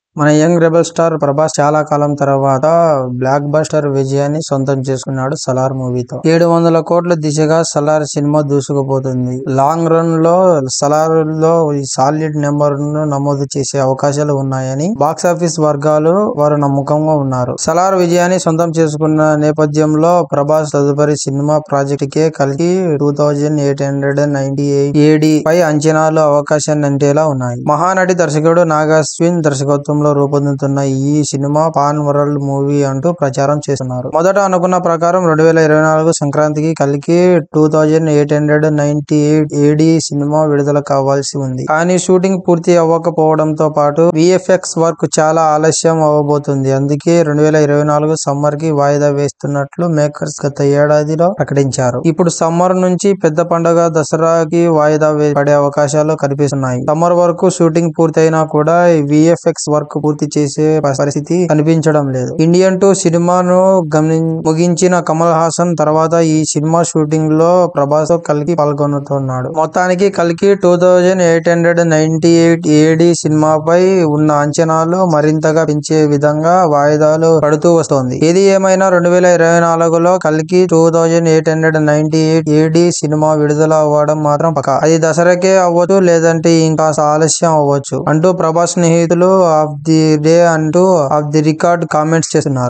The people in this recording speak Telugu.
మన యంగ్ రెబల్ స్టార్ ప్రభాస్ చాలా కాలం తర్వాత బ్లాక్ బస్టర్ విజయాన్ని సొంతం చేసుకున్నాడు సలార్ మూవీతో ఏడు వందల కోట్ల దిశగా సలార్ సినిమా దూసుకుపోతుంది లాంగ్ రన్ లో సలార్ లో ఈ సాలిడ్ నెంబర్ ను నమోదు చేసే అవకాశాలు ఉన్నాయని బాక్సాఫీస్ వర్గాలు వారు నమ్మకంగా ఉన్నారు సలార్ విజయాన్ని సొంతం చేసుకున్న నేపథ్యంలో ప్రభాస్ తదుపరి సినిమా ప్రాజెక్ట్ కే కలిగి two thousand eight hundred ninety eight AD పై అంచనాలు అవకాశాన్ని అంటేలా ఉన్నాయి మహానటి దర్శకుడు నాగాస్విన్ దర్శకత్వంలో రూపొందుతున్న ఈ సినిమా పాన్ వరల్డ్ మూవీ అంటూ ప్రచారం చేస్తున్నారు మొదట అనుకున్న ప్రకారం రెండు వేల ఇరవై నాలుగు సంక్రాంతికి కలికి two thousand eight hundred ninety eight AD cinema విడుదల కావాల్సి ఉంది కానీ షూటింగ్ పూర్తి అవ్వకపోవడంతో పాటు విఎఫ్ఎక్స్ వర్క్ చాలా ఆలస్యం అవ్వబోతుంది అందుకే రెండు వేల ఇరవై నాలుగు సమ్మర్ కి వాయిదా వేస్తున్నట్లు మేకర్స్ గత ఏడాదిలో ప్రకటించారు ఇప్పుడు సమ్మర్ నుంచి పెద్ద పండుగ దసరాకి వాయిదా వే- పడే అవకాశాలు కనిపిస్తున్నాయి సమ్మర్ వరకు షూటింగ్ పూర్తయినా కూడా విఎఫ్ఎక్స్ వర్క్ పూర్తి చేసే పరిస్థితి కనిపించడం లేదు ఇండియన్ టూ సినిమాను గమని ముగించిన కమల్ హాసన్ తర్వాత ఈ సినిమా షూటింగ్ లో ప్రభాస్ తో కలికి పాల్గొనుతున్నాడు మొత్తానికి కలికి two thousand eight hundred ninety eight AD సినిమాపై ఉన్న అంచనాలు మరింతగా పెంచే విధంగా వాయిదాలు పడుతూ వస్తోంది ఏది ఏమైనా రెండు వేల ఇరవై నాలుగులో కలికి two thousand eight hundred ninety eight AD cinema విడుదల అవ్వడం మాత్రం పక్క అది దసరాకే అవ్వచ్చు లేదంటే ఇంకా ఆలస్యం అవ్వచ్చు అంటూ ప్రభాస్ స్నేహితులు ఆఫ్ ది డే అంటూ ఆఫ్ ది రికార్డ్ కామెంట్స్ చేస్తున్నారు